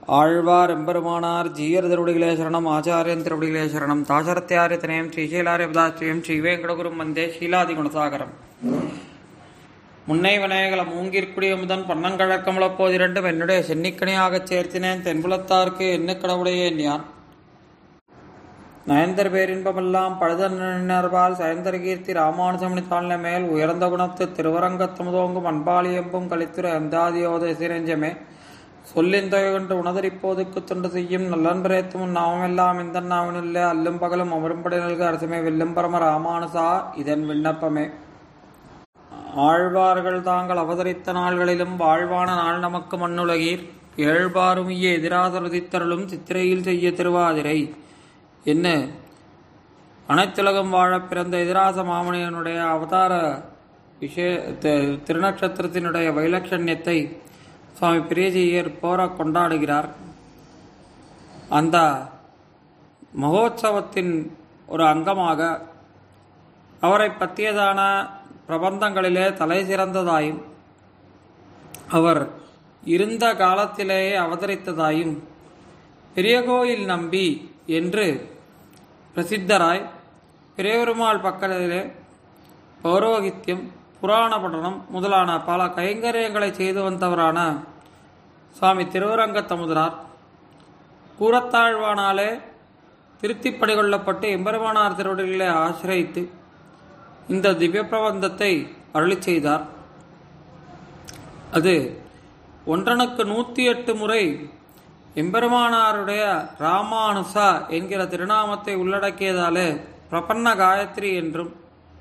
ஆழ்வார் எம்பெருமானார் ஜீயர் திருவடிகளே சரணம் ஆச்சாரியன் திருவடிகளே சரணம் தாசரத்தியாரியத்தனயம் ஸ்ரீசைலாரிய பதாஸ்திரியம் ஸ்ரீ வேங்கடகுரும் வந்தே ஷீலாதி குணசாகரம் முன்னை விநாயகல மூங்கிற்குடிய முதன் பன்னங்கழக்கமுளப்போது இரண்டும் என்னுடைய சென்னிக்கணியாகச் சேர்த்தினேன் தென்புலத்தார்க்கு என்ன கடவுடையேன் யான் நயந்தர் பேரின்பமெல்லாம் பழுதன்பால் சயந்தர கீர்த்தி ராமானுஜமணி தாழ்ந்த மேல் உயர்ந்த குணத்து திருவரங்கத்தமுதோங்கும் அன்பாளியம்பும் கலித்துறை அந்தாதியோத சிரஞ்சமே சொல்லிந்தொகை கொண்டு உணதரிப்போதுக்கு தொண்டு செய்யும் நல்லன்பரேத்தும் நாமெல்லாம் இந்த நாவனில்லை அல்லும் பகலும் அமரும்படி நல்க அரசுமே வெல்லும் பரம ராமானுசா இதன் விண்ணப்பமே ஆழ்வார்கள் தாங்கள் அவதரித்த நாள்களிலும் வாழ்வான நாள் நமக்கு மண்ணுலகீர் ஏழ்பாருமிய எதிராதருதித்தருளும் சித்திரையில் செய்ய திருவாதிரை என்ன அனைத்துலகம் வாழ பிறந்த எதிராச மாமனியனுடைய அவதார விஷய தி- திருநட்சத்திரத்தினுடைய வைலட்சண்யத்தை சுவாமி பிரியஜியர் போர கொண்டாடுகிறார் அந்த மகோத்சவத்தின் ஒரு அங்கமாக அவரை பற்றியதான பிரபந்தங்களிலே தலை சிறந்ததாயும் அவர் இருந்த காலத்திலேயே அவதரித்ததாயும் பெரிய கோயில் நம்பி என்று பிரசித்தராய் பெரியபெருமாள் பக்கத்திலே பௌரோகித்யம் புராண பட்டணம் முதலான பல கைங்கரியங்களை செய்து வந்தவரான சுவாமி திருவரங்கத்தமுதனார் கூரத்தாழ்வானாலே திருத்திப்படி கொள்ளப்பட்டு எம்பெருமானார் திருவடிகளை ஆசிரியத்து இந்த திவ்ய பிரபந்தத்தை அருளிச் செய்தார் அது ஒன்றனுக்கு நூற்றி எட்டு முறை எம்பெருமானாருடைய ராமானுசா என்கிற திருநாமத்தை உள்ளடக்கியதாலே பிரபன்ன காயத்ரி என்றும்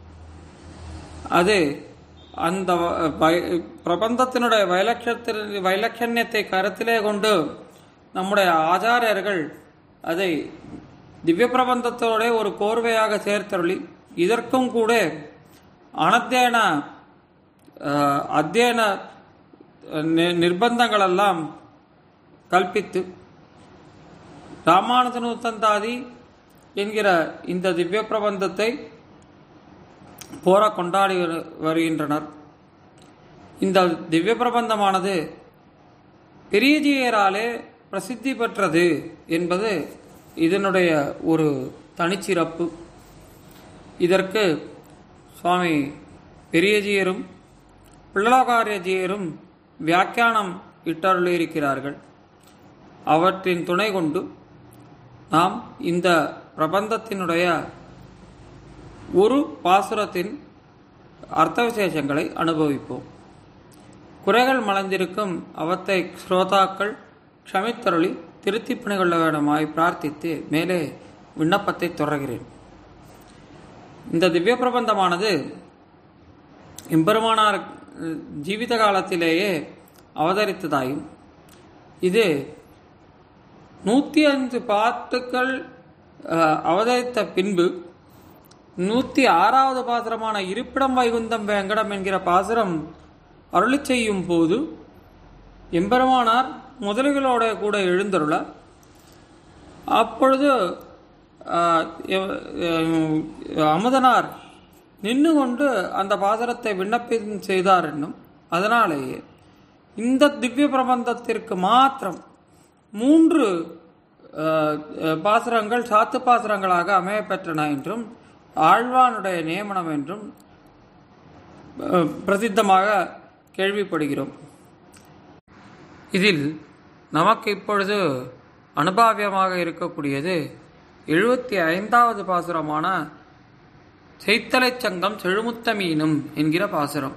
அது அந்த வ- வை- பிரபந்தத்தினுடைய வைலட்சத்திர வைலட்சண்யத்தை கருத்திலே கொண்டு நம்முடைய ஆச்சாரியர்கள் அதை திவ்ய பிரபந்தத்தோட ஒரு கோர்வையாக சேர்த்தருளி இதற்கும் கூட அனத்தியன அஹ், அத்தியன நி- நிர்பந்தங்களெல்லாம் கல்பித்து ராமானுஜனுத்தந்தாதி என்கிற இந்த திவ்ய பிரபந்தத்தை போர கொண்டாடி வரு- வருகின்றனர் இந்த திவ்ய பிரபந்தமானது பெரியஜியராலே பிரசித்தி பெற்றது என்பது இதனுடைய ஒரு தனிச்சிறப்பு இதற்கு சுவாமி பெரியஜியரும் பிள்ளலோகாரியஜியரும் வியாக்கியானம் இட்டருளியிருக்கிறார்கள் அவற்றின் துணை கொண்டு நாம் இந்த பிரபந்தத்தினுடைய ஒரு பாசுரத்தின் அர்த்த விசேஷங்களை அனுபவிப்போம் குறைகள் மலர்ந்திருக்கும் அவத்தை ஸ்ரோதாக்கள் க்ஷமித்தருளி திருத்தி பணிகொள்ள வேண்டுமாய் பிரார்த்தித்து மேலே விண்ணப்பத்தை தொடர்கிறேன் இந்த திவ்ய பிரபந்தமானது எம்பெருமானார் அஹ், ஜீவித காலத்திலேயே அவதரித்ததாயும் இது நூற்றி அஞ்சு பாட்டுக்கள் அஹ், அவதரித்த பின்பு நூற்றி ஆறாவது பாசுரமான இருப்பிடம் வைகுந்தம் வேங்கடம் என்கிற பாசுரம் அருளி செய்யும் போது எம்பெருமானார் முதலிகளோட கூட எழுந்தருள அப்பொழுது ஆஹ், எவ- அஹ், அமுதனார் நின்று கொண்டு அந்த பாசுரத்தை விண்ணப்பம் செய்தார் என்னும் அதனாலேயே இந்த திவ்ய பிரபந்தத்திற்கு மாத்திரம் மூன்று அஹ், அஹ், பாசுரங்கள் சாத்து பாசுரங்களாக அமையப்பெற்றன என்றும் ஆழ்வானுடைய நியமனம் என்றும் அஹ், பிரசித்தமாக கேள்விப்படுகிறோம் இதில் நமக்கு இப்பொழுது அனுபாவியமாக இருக்கக்கூடியது எழுபத்தி ஐந்தாவது பாசுரமான செய்த்தலைச் சங்கம் செழுமுத்த மீனும் என்கிற பாசுரம்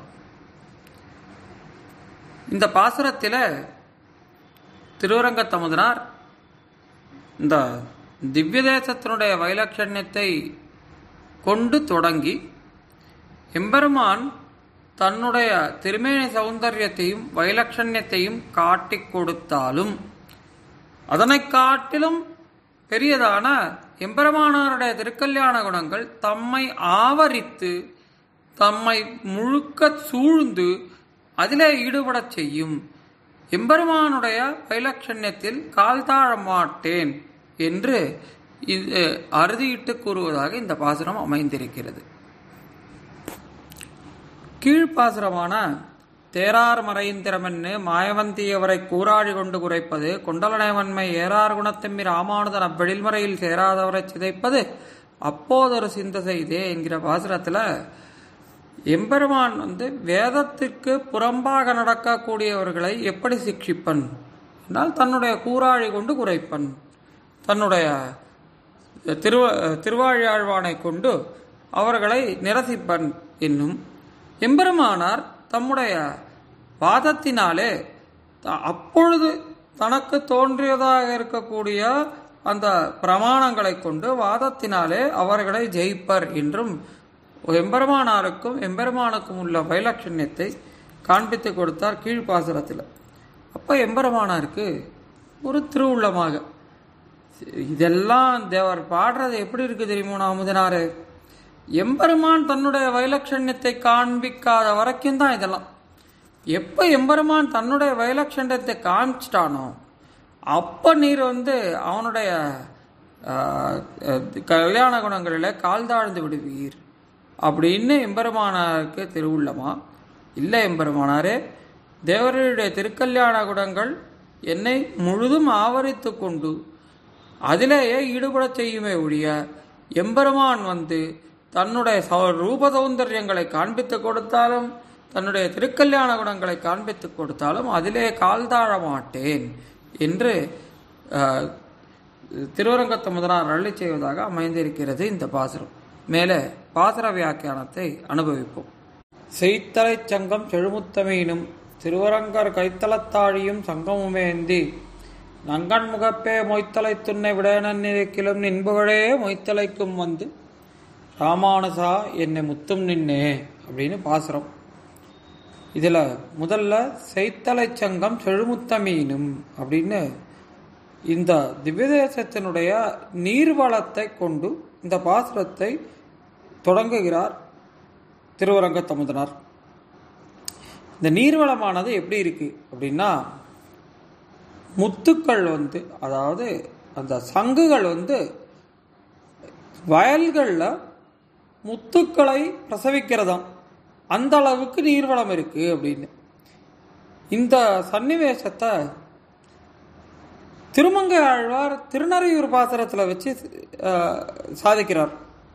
இந்த பாசுரத்தில் திருவரங்கத்தமுதனார் இந்த திவ்ய தேசத்தினுடைய வைலட்சண்யத்தை கொண்டு தொடங்கி எம்பெருமான் தன்னுடைய திருமேனி சௌந்தரியத்தையும் வைலட்சண்யத்தையும் காட்டிக் கொடுத்தாலும் அதனைக் காட்டிலும் பெரியதான எம்பெருமானாருடைய திருக்கல்யாண குணங்கள் தம்மை ஆவரித்து தம்மை முழுக்க சூழ்ந்து அதிலே ஈடுபடச் செய்யும் எம்பெருமானுடைய வைலட்சண்யத்தில் கால் தாழ மாட்டேன் என்று இது அறுதியிட்டு கூறுவதாக இந்த பாசுரம் அமைந்திருக்கிறது கீழ்ப்பாசுரமான தேரார் மறைந்திரமென்னு மாயவந்தியவரை கூறாழி கொண்டு குறைப்பது கொண்டலனைவன்மை ஏறார் குணத்தெம்மி ராமானுதன் அவ்வெழில்மறையில் சேராதவரை சிதைப்பது அப்போதொரு சிந்த செய்தே என்கிற பாசுரத்தில் எம்பெருமான் வந்து வேதத்திற்கு புறம்பாக நடக்கக்கூடியவர்களை எப்படி சிக்ஷிப்பன் என்றால் தன்னுடைய கூறாழி கொண்டு குறைப்பன் தன்னுடைய திருவ திருவாழியாழ்வானை கொண்டு அவர்களை நிரசிப்பன் என்னும் எம்பெருமானார் தம்முடைய வாதத்தினாலே த- அப்பொழுது தனக்கு தோன்றியதாக இருக்கக்கூடிய அந்த பிரமாணங்களை கொண்டு வாதத்தினாலே அவர்களை ஜெயிப்பர் என்றும் எம்பெருமானாருக்கும் எம்பெருமானுக்கும் உள்ள வைலட்சண்யத்தை காண்பித்து கொடுத்தார் கீழ்ப்பாசுரத்தில் அப்போ எம்பெருமானாருக்கு ஒரு திருவுள்ளமாக இதெல்லாம் தேவர் பாடுறது எப்படி இருக்கு தெரியுமோ நாமுதனாரு எம்பெருமான் தன்னுடைய வைலட்சண்யத்தை காண்பிக்காத வரைக்கும் தான் இதெல்லாம் எப்போ எம்பெருமான் தன்னுடைய வைலட்சண்யத்தை காமிச்சிட்டானோ அப்போ நீர் வந்து அவனுடைய ஆஹ், அஹ், கல்யாண குணங்களில் கால் தாழ்ந்து விடுவீர் அப்படின்னு எம்பெருமானாருக்கு திருவுள்ளமா இல்லை எம்பெருமானாரே தேவருடைய திருக்கல்யாண குணங்கள் என்னை முழுதும் ஆவரித்து கொண்டு அதிலேயே ஈடுபடச் செய்யுமே ஒழிய எம்பெருமான் வந்து தன்னுடைய சௌ- ரூப சௌந்தரியங்களை காண்பித்து கொடுத்தாலும் தன்னுடைய திருக்கல்யாண குணங்களை காண்பித்து கொடுத்தாலும் அதிலே கால் தாழ மாட்டேன் என்று அஹ், திருவரங்கத்த முதனார் அருளி செய்வதாக அமைந்திருக்கிறது இந்த பாசுரம் மேலே பாசுர வியாக்கியானத்தை அனுபவிப்போம் செய்த்தலைச் சங்கம் செழுமுத்தமீனும் திருவரங்கர் கைத்தலத்தாழியும் சங்கமுமேந்தி நங்கன் முகப்பே மொய்த்தலை துன்னை விடனன் இருக்கிலும் நின்புகழே மொய்த்தலைக்கும் வந்து ராமானுசா என்னை முத்தும் நின்னே அப்படின்னு பாசுரம் இதில் முதல்ல செய்த்தலைச் சங்கம் செழுமுத்தமீனும் அப்படின்னு இந்த திவ்யதேசத்தினுடைய நீர்வளத்தை கொண்டு இந்த பாசுரத்தை தொடங்குகிறார் திருவரங்கத்தமுதனார் இந்த நீர்வளமானது எப்படி இருக்கு அப்படின்னா முத்துக்கள் வந்து அதாவது அந்த சங்குகள் வந்து வயல்களில் முத்துக்களை பிரசவிக்கிறதாம் அந்த அளவுக்கு நீர்வளம் இருக்கு அப்படின்னு இந்த சன்னிவேசத்தை திருமங்கை ஆழ்வார் திருநறையூர் பாத்திரத்தில் வச்சு அஹ், சாதிக்கிறார்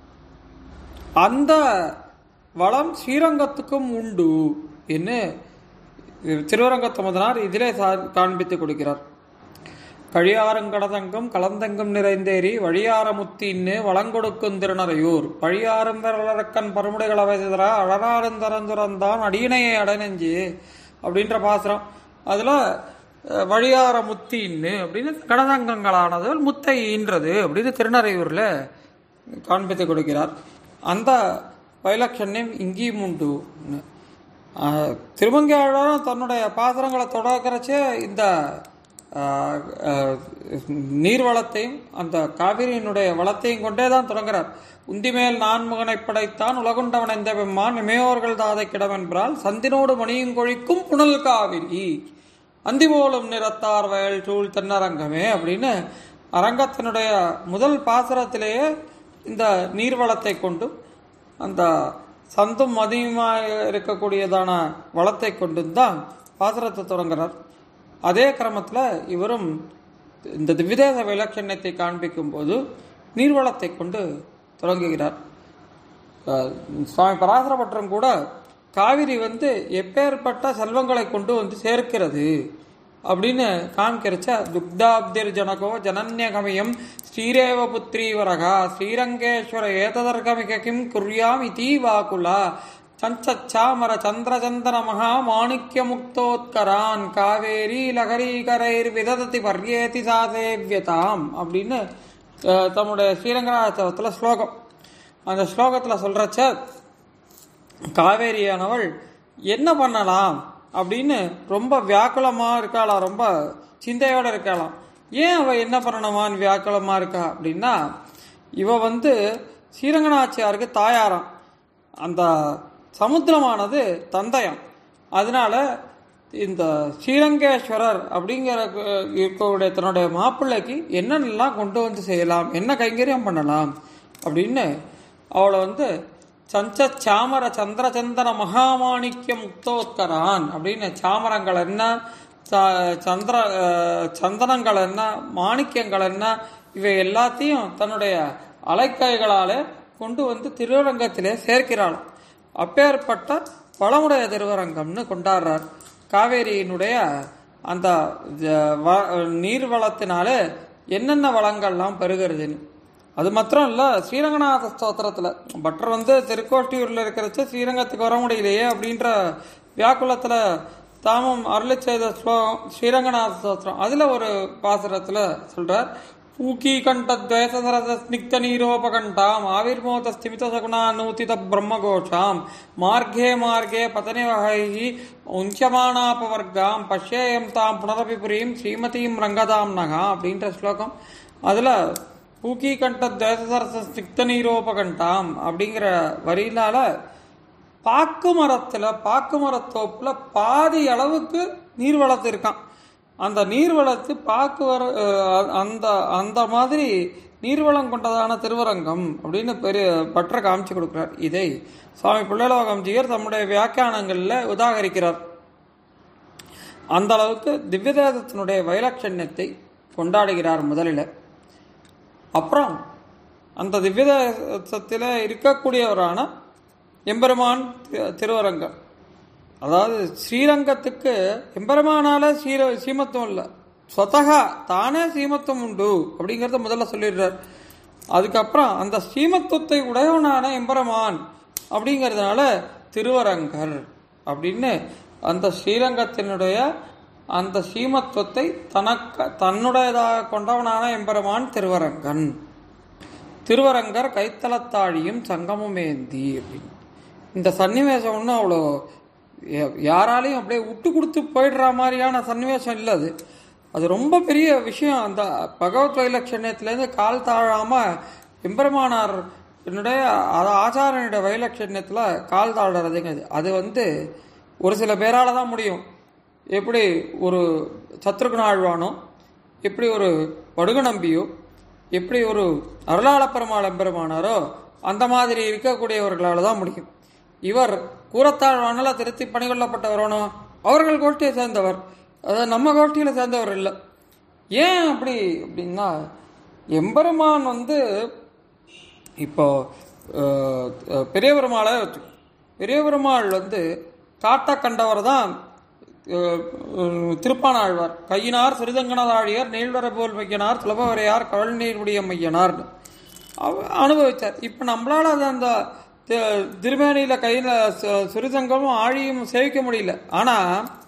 அந்த வளம் ஸ்ரீரங்கத்துக்கும் உண்டு என்று திருவரங்கத்தமதனார் இதிலே சா- காண்பித்து கொடுக்கிறார் கழியாருங்கடதங்கும் கலந்தங்கும் நிறைந்தேறி வழியாரமுத்தின்னு வளங்கொடுக்கும் திருநறையூர் பழியாரும் விரலரக்கன் பருமுடைகள் அவைதர அழகாருந்தரந்துரந்தான் அடியினையை அடநெஞ்சு அப்படின்ற பாசுரம் அதில் வழியார முத்தின்னு அப்படின்னு கடதங்கங்களானது முத்தை ஈன்றது அப்படின்னு திருநறையூரில் காண்பித்து கொடுக்கிறார் அந்த வைலட்சண்யம் இங்கேயும் உண்டு ஆஹ், திருமங்கையாளரும் தன்னுடைய பாத்திரங்களை தொடக்கிறச்சே இந்த ஆஹ், ஆஹ், நீர்வளத்தையும் அந்த காவிரியினுடைய வளத்தையும் கொண்டே தான் தொடங்குறார் உந்திமேல் நான்முகனை படைத்தான் உலகுண்டவன் எந்த பெம்மான் இமையோர்கள் தாதை கிடவென்றால் சந்தினோடு மணியும் கொழிக்கும் புனல் காவிரி அந்தி போலும் நிறத்தார் வயல் சூழ் தென்னரங்கமே அப்படின்னு அரங்கத்தினுடைய முதல் பாசுரத்திலேயே இந்த நீர்வளத்தை கொண்டு அந்த சந்தும் மதியுமாக இருக்கக்கூடியதான வளத்தை கொண்டு தான் பாசுரத்தை தொடங்குறார் அதே கிரமத்தில் இவரும் இந்த விதேச விலட்சணத்தை காண்பிக்கும் போது நீர்வளத்தை கொண்டு தொடங்குகிறார் அஹ் சுவாமி பராசரப்பட்டரும் கூட காவிரி வந்து எப்பேற்பட்ட செல்வங்களை கொண்டு வந்து சேர்க்கிறது அப்படின்னு காமிக்கிறச்ச துக்தாப்திர் ஜனகோ ஜனன்யகமயம் ஸ்ரீரேவ புத்ரீவரகா ஸ்ரீரங்கேஸ்வர ஏததர்கமிக கிம் குர்யாம் இதி வாகுலா சஞ்சச்சாமர சந்திரச்சந்தன மகா மாணிக்ய முக்தோத்கரான் காவேரி லகரீகரைர் விதததி பர்யேதி சாதேவியதாம் அப்படின்னு அஹ், தம்முடைய ஸ்ரீரங்கநாதத்தில் ஸ்லோகம் அந்த ஸ்லோகத்தில் சொல்றச்ச காவேரியானவள் என்ன பண்ணலாம் அப்படின்னு ரொம்ப வியாக்குலமா இருக்காளாம் ரொம்ப சிந்தையோட இருக்காளாம் ஏன் அவ என்ன பண்ணணுமான்னு வியாக்குலமா இருக்கா அப்படின்னா இவ வந்து ஸ்ரீரங்கநாச்சியாருக்கு தாயாராம் அந்த சமுத்திரமானது தந்தயம் அதனால இந்த ஸ்ரீரங்கேஸ்வரர் அப்படிங்கிற அஹ், இருக்கக்கூடிய தன்னுடைய மாப்பிள்ளைக்கு என்னென்னலாம் கொண்டு வந்து செய்யலாம் என்ன கைங்கரியம் பண்ணலாம் அப்படின்னு அவளை வந்து சஞ்ச சாமர சந்திரச்சந்தன மகாமாணிக்ய முக்தோத்கரான் அப்படின்னு சாமரங்கள் என்ன ச- சந்திர அஹ், சந்தனங்கள் என்ன மாணிக்கங்கள் என்ன இவை எல்லாத்தையும் தன்னுடைய அலைக்கைகளாலே கொண்டு வந்து திருவரங்கத்திலே சேர்க்கிறாள் அப்பேற்பட்ட வளமுடைய திருவரங்கம்னு கொண்டாடுறார் காவேரியினுடைய அந்த ஜ- வ- நீர் வளத்தினாலே என்னென்ன வளங்கள்லாம் பெருகிறதுன்னு அது மாத்திரம் இல்ல ஸ்ரீரங்கநாத ஸ்தோத்திரத்துல பட்டர் வந்து திருக்கோஷ்டியூர்ல இருக்கிறச்ச ஸ்ரீரங்கத்துக்கு வர முடியலையே அப்படின்ற வியாக்குலத்துல தாமும் அருளி செய்த ஸ்லோகம் ஸ்ரீரங்கநாத ஸ்தோத்திரம் அதுல ஒரு பாசுரத்துல சொல்றார் பூக்கி கண்ட துவேசரத ஸ்னிக்த நீரோபகண்டாம் ஆவிர்மோத ஸ்திமித சகுணா நூத்தித பிரம்மகோஷாம் மார்கே மார்கே பதனி வகைஹி உஞ்சமானாபவர்காம் பஷ்யேயம் தாம் புனரபி புரீம் ஸ்ரீமதீம் ரங்கதாம் நகா அப்படின்ற ஸ்லோகம் அதுல பூக்கி கண்ட தேசசரச சிக்த நீரோபகண்டாம் அப்படிங்கிற வரியினால பாக்கு மரத்துல பாக்கு மரத்தோப்புல பாதி அளவுக்கு நீர் வளர்த்து இருக்கான் அந்த நீர் வளர்த்து பாக்கு வர அஹ், அந்த அந்த மாதிரி நீர்வளம் கொண்டதான திருவரங்கம் அப்படின்னு பெரிய பற்ற காமிச்சு கொடுக்கிறார் இதை சுவாமி பிள்ளைலோகம்ஜியர் தம்முடைய வியாக்கியானங்கள்ல உதாகரிக்கிறார் அந்த அளவுக்கு திவ்யதேசத்தினுடைய வைலட்சண்யத்தை கொண்டாடுகிறார் முதலில் அப்புறம் அந்த திவ்யதேசத்தில் இருக்கக்கூடியவரான எம்பெருமான் தி- திருவரங்கம் அதாவது ஸ்ரீரங்கத்துக்கு எம்பெருமானால ஸ்ரீர சீமத்துவம் இல்லை சொத்தகா தானே சீமத்துவம் உண்டு அப்படிங்கறத முதல்ல சொல்லிடுறார் அதுக்கப்புறம் அந்த ஸ்ரீமத்துவத்தை உடையவனான எம்பெருமான் அப்படிங்கிறதுனால திருவரங்கர் அப்படின்னு அந்த ஸ்ரீரங்கத்தினுடைய அந்த ஸ்ரீமத்துவத்தை தனக்கு தன்னுடையதாக கொண்டவனான எம்பெருமான் திருவரங்கன் திருவரங்கர் கைத்தலத்தாழியும் சங்கமுமேந்தி அப்படின்னு இந்த சன்னிவேசம் ஒன்றும் அவ்வளோ யா- யாராலையும் அப்படியே விட்டு கொடுத்து போயிடுற மாதிரியான சன்னிவேசம் இல்லை அது அது ரொம்ப பெரிய விஷயம் அந்த பகவத் வைலட்சண்யத்திலேருந்து கால் தாழாம எம்பெருமானார் என்னுடைய அது ஆச்சாரனுடைய வைலட்சண்யத்தில் கால் தாழறதுங்கிறது அது வந்து ஒரு சில பேரால தான் முடியும் எப்படி ஒரு சத்ருகுண ஆழ்வானோ எப்படி ஒரு வடுக நம்பியோ எப்படி ஒரு அருளாள பெருமாள் எம்பெருமானாரோ அந்த மாதிரி இருக்கக்கூடியவர்களால தான் முடியும் இவர் கூரத்தாழ்வானால திருத்தி பணிகொள்ளப்பட்டவரானோ அவர்கள் கோஷ்டியை சேர்ந்தவர் அதாவது நம்ம கோஷ்டியில சேர்ந்தவர் இல்லை ஏன் அப்படி அப்படின்னா எம்பெருமான் வந்து இப்போ அஹ், அஹ், பெரிய பெருமாளை வச்சுக்கோ. பெரிய பெருமாள் வந்து காட்ட கண்டவர் தான் அஹ், அஹ், திருப்பானாழ்வார் கையினார் சிறிதங்கனதாழியர் நீள்வர போல் மையனார் சுலபவரையார் கவல் நீர்முடிய மையனார் அவ- அனுபவிச்சார் இப்ப நம்மளால அது அந்த தி- திருமேனியில கையில சு- சிறிதங்கமும் ஆழியும் சேவிக்க முடியல ஆனா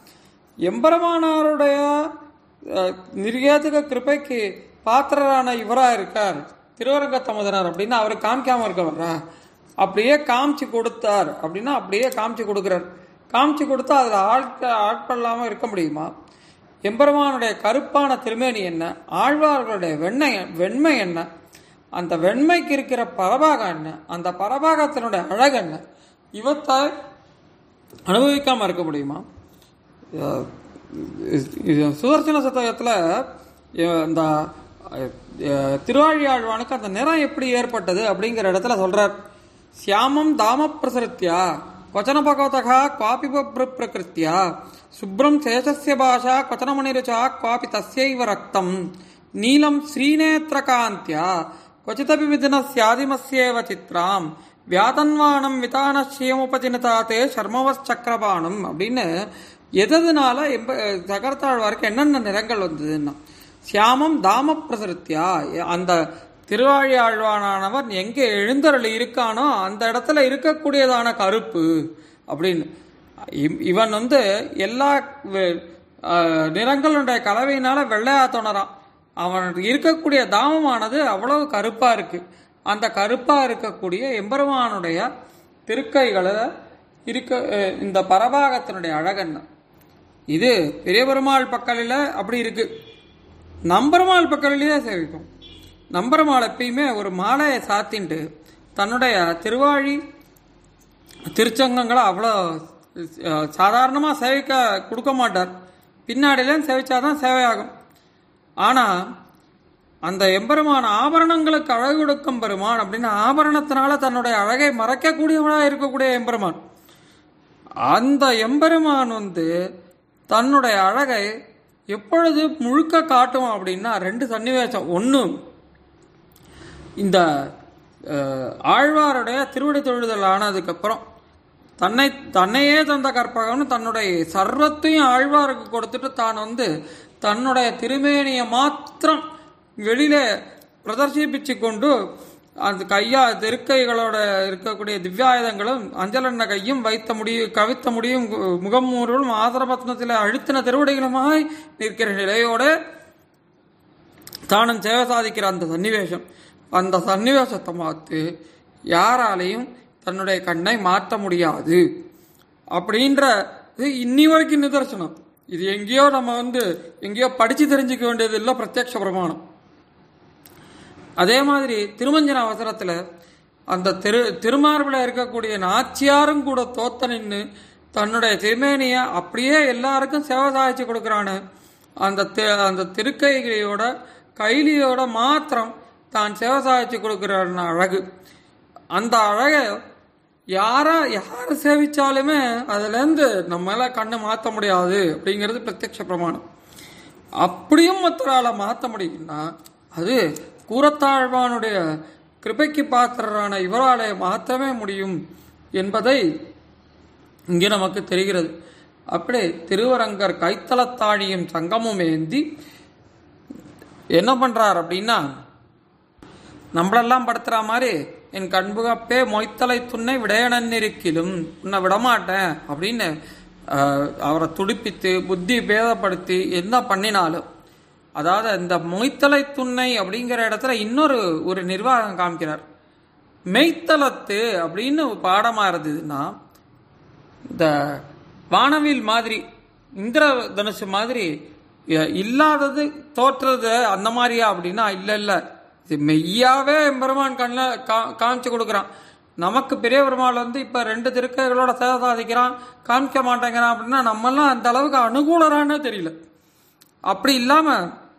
எம்பெருமானாருடைய அஹ், நிர்யாதிக கிருபைக்கு பாத்திரரான இவரா இருக்கார் திருவரங்க தமுதனார் அப்படின்னு அவர் காமிக்காம இருக்கவரா அப்படியே காமிச்சு கொடுத்தார் அப்படின்னா அப்படியே காமிச்சு கொடுக்கிறார் காமிச்சு கொடுத்தா அதுல ஆட்க ஆட்கொள்ளாம இருக்க முடியுமா எம்பெருமானுடைய கருப்பான திருமேனி என்ன ஆழ்வார்களுடைய வெண்ணெய் வெண்மை என்ன அந்த வெண்மைக்கு இருக்கிற பரபாகம் என்ன அந்த பரபாகத்தினுடைய அழகு என்ன இவத்தை அனுபவிக்காம இருக்க முடியுமா அஹ் இது சுதர்சன சதகத்தில் இந்த அஹ், திருவாழியாழ்வானுக்கு அந்த நிறம் எப்படி ஏற்பட்டது அப்படிங்கிற இடத்துல சொல்றார் சியாமம் தாம பிரசரித்யா கொச்சன பகவதா குவாபி பிரகிருத்தியா சுப்ரம் சேஷஸ்ய பாஷா கொச்சனமணிருச்சா குவாபி தஸ்யைவ ரக்தம் நீலம் ஸ்ரீநேத்திரகாந்தியா क्वचिदपि विधिनस्यादिमस्येव चित्राम् வியாதன்வானம் விதானஸ்யமுபதினதாத்தே சர்மவச்சக்கரபாணம் அப்படின்னு எதனால எம்ப சகரத்தாழ்வாருக்கு என்னென்ன நிறங்கள் வந்ததுன்னா சியாமம் தாம பிரசரித்தியா அந்த திருவாழி ஆழ்வானவர் எங்கே எழுந்தருள் இருக்கானோ அந்த இடத்துல இருக்கக்கூடியதான கருப்பு அப்படின்னு இவ்- இவன் வந்து எல்லா வெ- அஹ், நிறங்களுடைய கலவையினால வெள்ளையா தோணறான் அவன் இருக்கக்கூடிய தாமமானது அவ்வளவு கருப்பா இருக்கு அந்த கருப்பா இருக்கக்கூடிய எம்பெருமானுடைய திருக்கைகளை இருக்க அஹ், இந்த பரபாகத்தினுடைய அழகென்ன இது பெரிய பெருமாள் பக்கலில் அப்படி இருக்கு நம்பெருமாள் பக்கலிலேயே சேவிக்கும் நம்பெருமாள் எப்பயுமே ஒரு மாலையை சாத்தின்ட்டு தன்னுடைய திருவாழி திருச்சங்கங்களை அவ்வளோ அஹ், சாதாரணமா சேவிக்க கொடுக்க மாட்டார் பின்னாடியில சேவிச்சாதான் சேவையாகும் ஆனா அந்த எம்பெருமான் ஆபரணங்களுக்கு அழகு கொடுக்கும் பெருமான் அப்படின்னு ஆபரணத்தினால தன்னுடைய அழகை மறைக்கக்கூடியவனாக இருக்கக்கூடிய எம்பெருமான் அந்த எம்பெருமான் வந்து தன்னுடைய அழகை எப்பொழுது முழுக்க காட்டும் அப்படின்னா ரெண்டு சன்னிவேசம் ஒன்று இந்த அஹ், ஆழ்வாருடைய திருவிடை தொழுதல் ஆனதுக்கப்புறம் தன்னை தன்னையே தந்த கற்பகம்னு தன்னுடைய சர்வத்தையும் ஆழ்வாருக்கு கொடுத்துட்டு தான் வந்து தன்னுடைய திருமேனியை மாத்திரம் வெளியில பிரதர்சிப்பிச்சு கொண்டு அந்த கையா திருக்கைகளோட இருக்கக்கூடிய திவ்யாயுதங்களும் அஞ்சலண்ண கையும் வைத்த முடியும் கவித்த முடியும் முகமூர்களும் ஆதரபத்னத்தில் அழுத்தின திருவடிகளுமாய் நிற்கிற நிலையோட தானும் சேவை சாதிக்கிற அந்த சன்னிவேஷம் அந்த சன்னிவேஷத்தை பார்த்து யாராலையும் தன்னுடைய கண்ணை மாற்ற முடியாது அப்படின்ற இது இன்னி வரைக்கும் நிதர்சனம் இது எங்கேயோ நம்ம வந்து எங்கேயோ படிச்சு தெரிஞ்சுக்க வேண்டியது இல்லை பிரத்யக்ஷ பிரமாணம் அதே மாதிரி திருமஞ்சன அவசரத்துல அந்த திரு திருமார்பில் இருக்கக்கூடிய நாச்சியாரும் கூட தோத்த நின்று தன்னுடைய திருமேனியை அப்படியே எல்லாருக்கும் சேவை சாதிச்சு கொடுக்குறானு அந்த தி- அந்த திருக்கைகளோட கைலியோட மாத்திரம் தான் சேவை சாதிச்சு கொடுக்குற அழகு அந்த அழகை யாரா யார் சேவிச்சாலுமே அதுலேருந்து நம்மளால கண்ணை மாற்ற முடியாது அப்படிங்கிறது பிரத்யக்ஷ பிரமாணம் அப்படியும் மற்றவரால மாற்ற முடியும்னா அது கூரத்தாழ்வானுடைய கிருபைக்கு பாத்திரரான இவராலே மாற்றவே முடியும் என்பதை இங்கே நமக்கு தெரிகிறது அப்படி திருவரங்கர் கைத்தலத்தாழியும் சங்கமும் ஏந்தி என்ன பண்றார் அப்படின்னா நம்மளெல்லாம் படுத்துற மாதிரி என் கண்புகப்பே மொய்த்தலை துண்ணை விடையணன் இருக்கிலும் உன்னை விடமாட்டேன் அப்படின்னு ஆஹ், அவரை துடிப்பித்து புத்தி பேதப்படுத்தி என்ன பண்ணினாலும் அதாவது இந்த மொய்த்தலை துண்ணை அப்படிங்கிற இடத்துல இன்னொரு ஒரு நிர்வாகம் காமிக்கிறார் மெய்த்தலத்து அப்படின்னு பாடமா இருந்ததுன்னா இந்த வானவில் மாதிரி இந்திர தனுஷு மாதிரி இ- இல்லாதது தோற்றுறது அந்த மாதிரியா அப்படின்னா இல்ல இல்ல இது மெய்யாவே எம்பெருமான் கண்ணில் கா காமிச்சு கொடுக்குறான் நமக்கு பெரிய பெருமாள் வந்து இப்ப ரெண்டு திருக்கைகளோட சேவை சாதிக்கிறான் காமிக்க மாட்டேங்கிறான் அப்படின்னா நம்மெல்லாம் அந்த அளவுக்கு அனுகூலரானே தெரியல அப்படி இல்லாம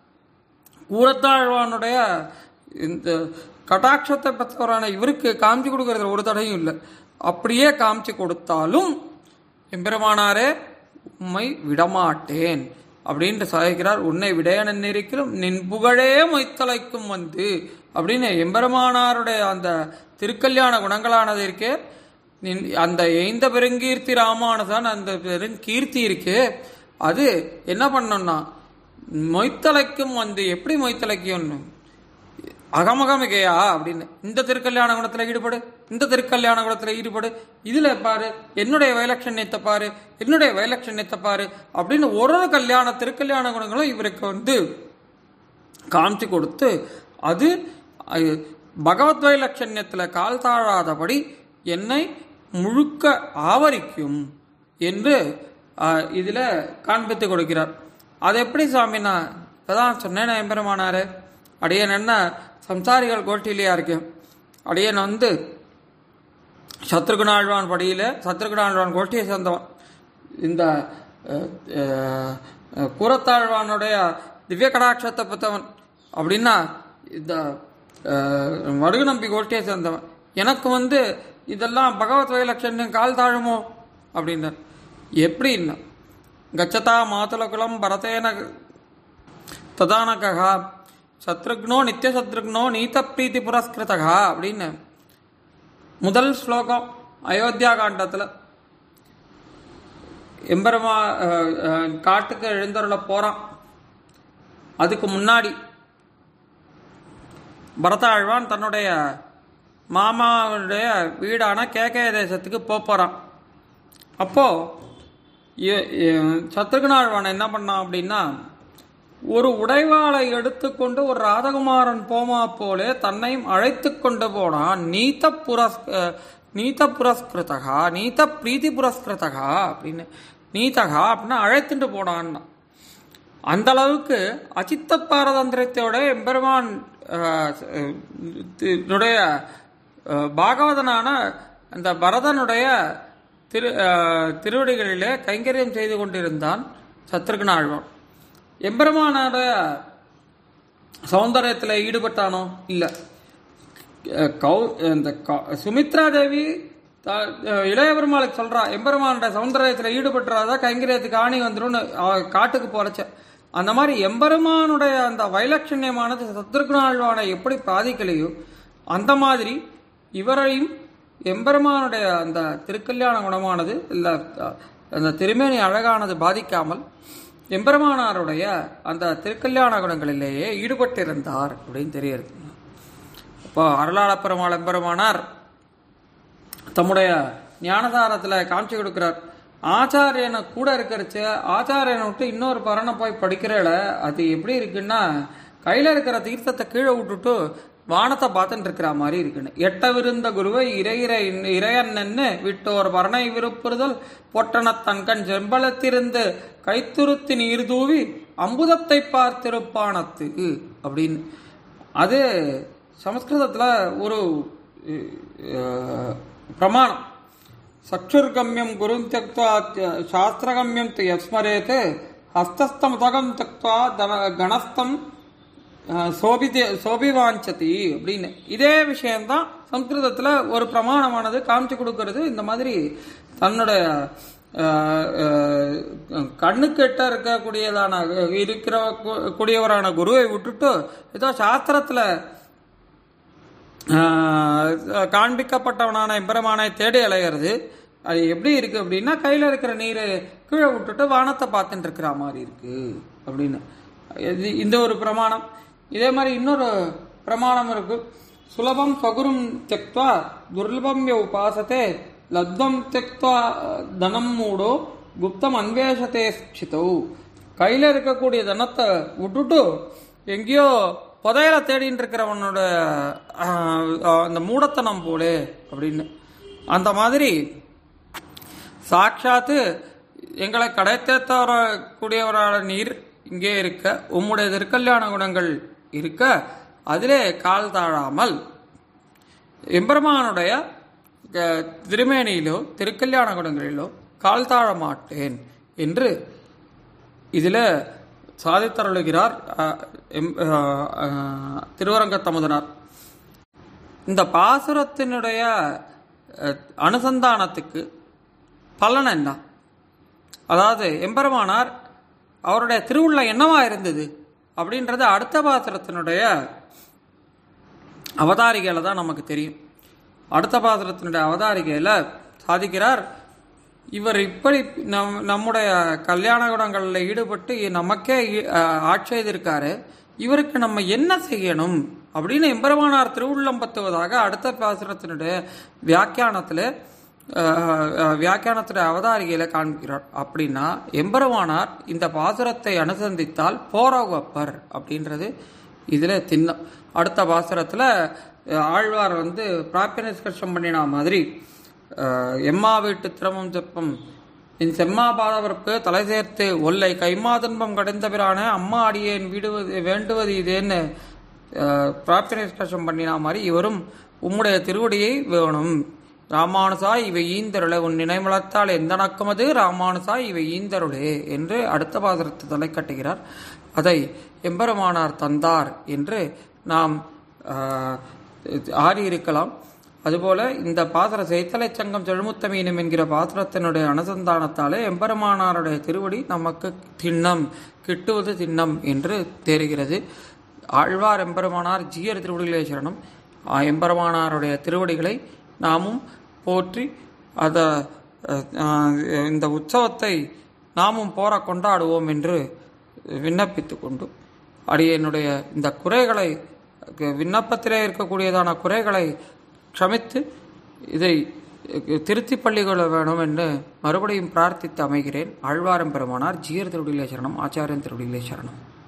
கூரத்தாழ்வானுடைய இந்த கட்டாட்சத்தை பெற்றவரான இவருக்கு காமிச்சு கொடுக்கறதுல ஒரு தடையும் இல்லை அப்படியே காமிச்சு கொடுத்தாலும் எம்பெருமானாரே உம்மை விடமாட்டேன் அப்படின்ட்டு சாதிக்கிறார் உன்னை விடையனன் இருக்கிறும் நின் புகழே மொய்த்தலைக்கும் வந்து அப்படின்னு எம்பெருமானாருடைய அந்த திருக்கல்யாண குணங்களானது இருக்கே நின் அந்த எய்ந்த பெருங்கீர்த்தி ராமானுதான் அந்த பெருங்கீர்த்தி இருக்கே அது என்ன பண்ணணும்னா மொய்த்தலைக்கும் வந்து எப்படி மொய்த்தலைக்கும் அகமகமிகையா அப்படின்னு இந்த திருக்கல்யாண குணத்துல ஈடுபடு இந்த திருக்கல்யாண குணத்துல ஈடுபடு இதுல பாரு என்னுடைய வைலட்சண்யத்தை பாரு என்னுடைய வைலட்சண்யத்தை பாரு அப்படின்னு ஒரு ஒரு கல்யாண திருக்கல்யாண குணங்களும் இவருக்கு வந்து காமிச்சு கொடுத்து அது அஹ், பகவத் வைலட்சண்யத்துல கால் தாழாதபடி என்னை முழுக்க ஆவரிக்கும் என்று அஹ், இதுல காண்பித்து கொடுக்கிறார் அது எப்படி சாமி நான் இப்பதான் சொன்னேன் எம்பெருமானாரு அடியன் என்ன சம்சாரிகள் கோஷ்டிலேயா இருக்கேன் அடியன் வந்து சத்ருகுணாழ்வான் படியில சத்ருகுணாழ்வான் கோஷ்டியை சேர்ந்தவன் இந்த அஹ், அஹ், அஹ், கூரத்தாழ்வானுடைய திவ்ய கடாட்சத்தை பெற்றவன் அப்படின்னா இந்த அஹ், மருகு நம்பி கோஷ்டியை சேர்ந்தவன் எனக்கு வந்து இதெல்லாம் பகவத் வைலட்சண்யம் கால் தாழுமோ அப்படின்னார் எப்படின்னா கச்சதா மாதுலகுலம் பரதேன ததானகா சத்ருக்னோ நித்திய சத்ருக்னோ நீத பிரீத்தி புரஸ்கிருதகா அப்படின்னு முதல் ஸ்லோகம் அயோத்தியா காண்டத்துல எம்பெருமா அஹ், அஹ், காட்டுக்கு எழுந்தருள போறான் அதுக்கு முன்னாடி பரதாழ்வான் தன்னுடைய மாமாவுடைய வீடான கேகய தேசத்துக்கு போப் போறான் அப்போ இ- இ- சத்ருகனாழ்வான் என்ன பண்ணான் அப்படின்னா ஒரு உடைவாளை எடுத்துக்கொண்டு ஒரு ராதகுமாரன் போமா போலே தன்னையும் அழைத்து கொண்டு போனான் நீத்த புரஸ் அஹ், நீத்த புரஸ்கிருதகா நீத்த பிரீத்தி புரஸ்கிருதகா அப்படின்னு நீதகா அப்படின்னா அழைத்துட்டு போனான்னா அந்த அளவுக்கு அச்சித்த பாரதந்திரத்தோட எம்பெருமான் அஹ், அஹ், னுடைய அஹ், பாகவதனான அந்த பரதனுடைய திரு அஹ், திருவடிகளிலே கைங்கரியம் செய்து கொண்டிருந்தான் சத்ருகனாழ்வான் எம்பெருமானோட சௌந்தரியத்தில் ஈடுபட்டானோ இல்லை கௌ இந்த கௌ- சுமித்ரா தேவி த- இளைய பெருமாளுக்கு சொல்றா எம்பெருமானோட சௌந்தரியத்தில் ஈடுபட்டுறாதா கைங்கரியத்துக்கு ஆணி வந்துடும் காட்டுக்கு போறச்ச அந்த மாதிரி எம்பெருமானுடைய அந்த வைலட்சண்யமானது சத்ருகுணாழ்வானை எப்படி பாதிக்கலையோ அந்த மாதிரி இவரையும் எம்பெருமானுடைய அந்த திருக்கல்யாண குணமானது இல்லை அந்த திருமேனி அழகானது பாதிக்காமல் எம்பெருமானாருடைய அந்த திருக்கல்யாண குணங்களிலேயே ஈடுபட்டிருந்தார் அப்படின்னு தெரியுது இப்போ அருளாள பெருமாள் எம்பெருமானார் தம்முடைய ஞானதாரத்தில் காமிச்சு கொடுக்கிறார் ஆச்சாரியனை கூட இருக்கிறச்ச ஆச்சாரியனை விட்டு இன்னொரு பரனை போய் படிக்கிறல அது எப்படி இருக்குன்னா கையில் இருக்கிற தீர்த்தத்தை கீழே விட்டுட்டு வானத்தை பார்த்துட்டு இருக்கிற மாதிரி இருக்குன்னு எட்டவிருந்த குருவை இறையிறை இறையன்னு விட்டோர் பரணை விருப்புறுதல் பொட்டன தன்கண் செம்பளத்திருந்து கைத்துருத்தி நீர் தூவி அம்புதத்தை பார்த்திருப்பானத்து அப்படின்னு அது சமஸ்கிருதத்தில் ஒரு அஹ், பிரமாணம் சக்ஷுர்கம்யம் குரும் தியக்வா சாஸ்திரகம்யம் து யஸ்மரேத் ஹஸ்தஸ்தமுதகம் தியக்வா தன கணஸ்தம் அஹ், சோபிதே சோபிவாஞ்சதி அப்படின்னு இதே விஷயம்தான் சம்ஸ்கிருதத்தில் ஒரு பிரமாணமானது காமிச்சு கொடுக்கறது இந்த மாதிரி தன்னுடைய அஹ், அஹ், கண்ணுக்கு எட்ட இருக்கக்கூடியதான இருக்கிற கு- கூடியவரான குருவை விட்டுட்டு ஏதோ சாஸ்திரத்தில் ஆஹ் காண்பிக்கப்பட்டவனான எம்பெருமானை தேடி அலையிறது அது எப்படி இருக்கு அப்படின்னா கையில இருக்கிற நீரை கீழே விட்டுட்டு வானத்தை பார்த்துட்டு இருக்கிற மாதிரி இருக்கு அப்படின்னு இது இந்த ஒரு பிரமாணம் இதே மாதிரி இன்னொரு பிரமாணம் இருக்கு சுலபம் சகுரும் தெக்வா துர்லபம் ய உபாசத்தே லத்வம் தெக்வா தனம் மூடோ குப்தம் அன்வேஷத்தே ஸ்சிதௌ கையில இருக்கக்கூடிய தனத்தை விட்டுட்டு எங்கேயோ புதையல தேடின்னு இருக்கிறவனோட ஆஹ், ஆஹ், அந்த மூடத்தனம் போலே அப்படின்னு அந்த மாதிரி சாட்சாத்து எங்களை கடைத்தேத்த கூடியவரான நீர் இங்கே இருக்க உம்முடைய திருக்கல்யாண குணங்கள் இருக்க அதிலே கால் தாழாமல் எம்பெருமானுடைய க- திருமேனியிலோ திருக்கல்யாண குணங்களிலோ கால் தாழ மாட்டேன் என்று இதில் சாதித்தருளுகிறார் அஹ், எம்- அஹ், அஹ், திருவரங்க தமுதனார் இந்த பாசுரத்தினுடைய அஹ், அனுசந்தானத்துக்கு பலன் என்ன அதாவது எம்பெருமானார் அவருடைய திருவுள்ள என்னவா இருந்தது அப்படின்றது அடுத்த பாசுரத்தினுடைய அவதாரிகையில் தான் நமக்கு தெரியும் அடுத்த பாசுரத்தினுடைய அவதாரிகையில் சாதிக்கிறார் இவர் இப்படி நம் நம்முடைய கல்யாண குணங்களில் ஈடுபட்டு நமக்கே ஈ- அஹ், ஆட்சி செய்திருக்காரு இவருக்கு நம்ம என்ன செய்யணும் அப்படின்னு எம்பெருமானார் திருவுள்ளம் பத்துவதாக அடுத்த பாசுரத்தினுடைய வியாக்கியானத்தில் வியாக்கியானத்துடைய அவதாரிகையில காண்பிக்கிறார் அப்படின்னா எம்பெருமானார் இந்த பாசுரத்தை அனுசந்தித்தால் போரவப்பர் அப்படின்றது இதுல திண்ணம் அடுத்த பாசுரத்துல அஹ், ஆழ்வார் வந்து பிராப்பிய நிஷ்கர்ஷம் பண்ணினா மாதிரி அஹ், எம்மா வீட்டு திரமம் செப்பம் என் செம்மா பாதவர்க்கு தலை சேர்த்து ஒல்லை கைமா துன்பம் கடைந்த பிரான அம்மா அடியேன் விடுவது வேண்டுவது இதேன்னு அஹ், பிரார்த்தனை நிஷ்கர்ஷம் பண்ணினா மாதிரி இவரும் உம்முடைய திருவடியை வேணும் ராமானுசா இவை ஈந்தருளே உன் நினைமலத்தால் எந்த நக்கமது ராமானுசா இவை ஈந்தருளே என்று அடுத்த பாசுரத்தை தலை கட்டுகிறார் அதை எம்பெருமானார் தந்தார் என்று நாம் ஆஹ், ஆறியிருக்கலாம் அதுபோல இந்த பாசுர செய்தலை சங்கம் செழுமுத்தமீனம் என்கிற பாசுரத்தினுடைய அனுசந்தானத்தாலே எம்பெருமானாருடைய திருவடி நமக்கு திண்ணம் கிட்டுவது திண்ணம் என்று தெரிகிறது ஆழ்வார் எம்பெருமானார் ஜீயர் திருவடிகளே சரணம் ஆ, எம்பெருமானாருடைய திருவடிகளை நாமும் போற்றி அத அஹ், இந்த உற்சவத்தை நாமும் போற கொண்டாடுவோம் என்று விண்ணப்பித்துக் கொண்டு அடியனுடைய இந்த குறைகளை விண்ணப்பத்திலே இருக்கக்கூடியதான குறைகளை க்ஷமித்து இதை திருத்தி பள்ளிகொள்ள வேணும் என்று மறுபடியும் பிரார்த்தித்து அமைகிறேன் ஆழ்வாரம் பெருமானார் ஜீயர் திருடிலே சரணம் ஆச்சாரியன் திருடிலே சரணம்